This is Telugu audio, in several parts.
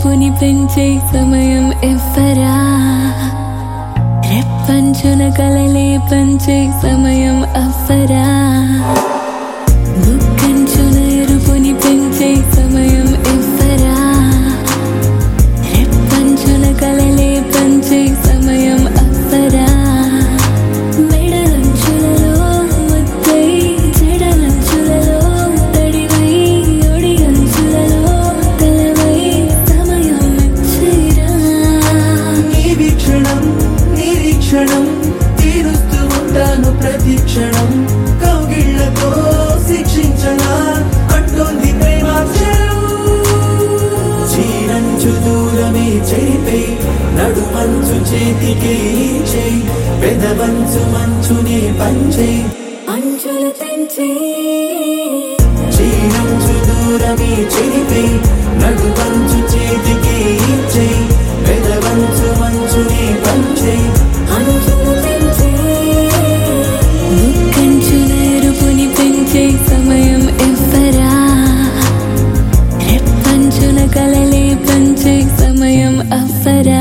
ఎరుపుని పెంచే సమయం ఎవ్వరా రెప్పంచున కలలే పంచే సమయం అవ్వరా బుక్కంచున ఎరుపుని పెంచే సమయం ఎవ్వరా రెప్పంచున కలలే పంచే సమయం అవ్వరా మెడలంచులలో ముద్దై చెడలంచులలో తడివై ఒడిగంచులలో తలవై సమయం ఇచ్చేరా నీ వీక్షణం నిరీక్షణం తీరుస్తూ ఉంటాను ప్రతి క్షణం కౌగిళ్లతో శిక్షించనా అంటోంది ప్రేమాక్షరం చీరంచు దూరమే చెరిపే నడుమంచు చేతికే చేయి పెదవంచు మంచునే పంచే అంచులు తెంచి చీరంచు దూరమే చెరిపే నడుమంచు చేతికే చేయి పెదవంచు మంచునే పంచే అంచులు తెంచి ముక్కంచున ఎరుపుని పెంచే సమయం ఎవ్వరా రెప్పంచున కలలే పంచే సమయం అవ్వరా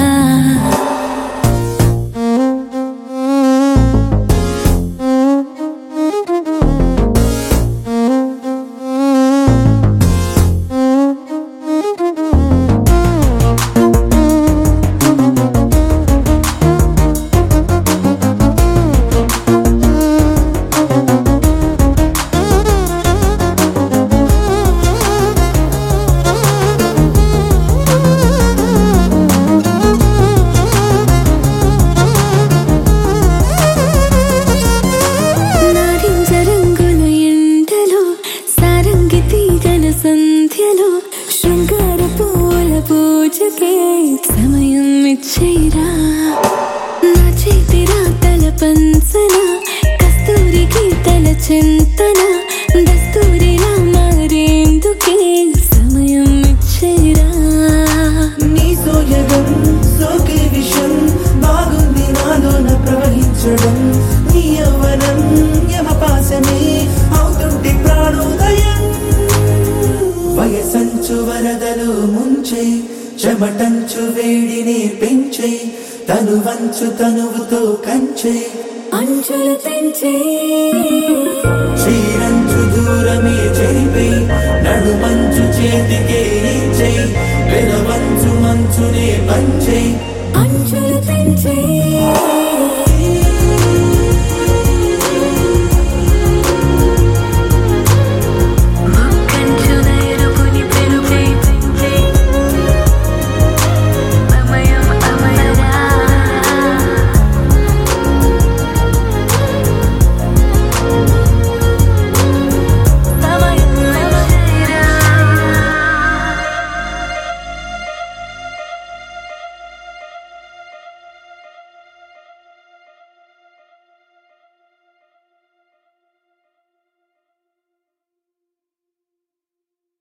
నారింజ రంగుల ఎండలో సారంగి తీగల సంధ్యలో శృంగార పూల పూజకే సమయం ఇచ్చేరా నా చేతి రాతల పంచన కస్తూరి గీతల చింతన దస్తూరిలా మారేందుకే సమయం ఇచ్చేరా నీ సోయగం సోకే విషం బాగుంది నాలోన ప్రవహించడం నీ యవ్వనం యమపాసమే అవుతుంటే ప్రాణోదయం వయసంచు వరదలు ముంచే చెమటంచు వేడిని పెంచే తను వంచు తనువుతో కంచే అంచులు తెంచే చీరంచు దూరమే చెరిపే నడుమంచు చేతికే ఇచ్చే పెదవంచు మంచునే పంచే అంచులు తెంచే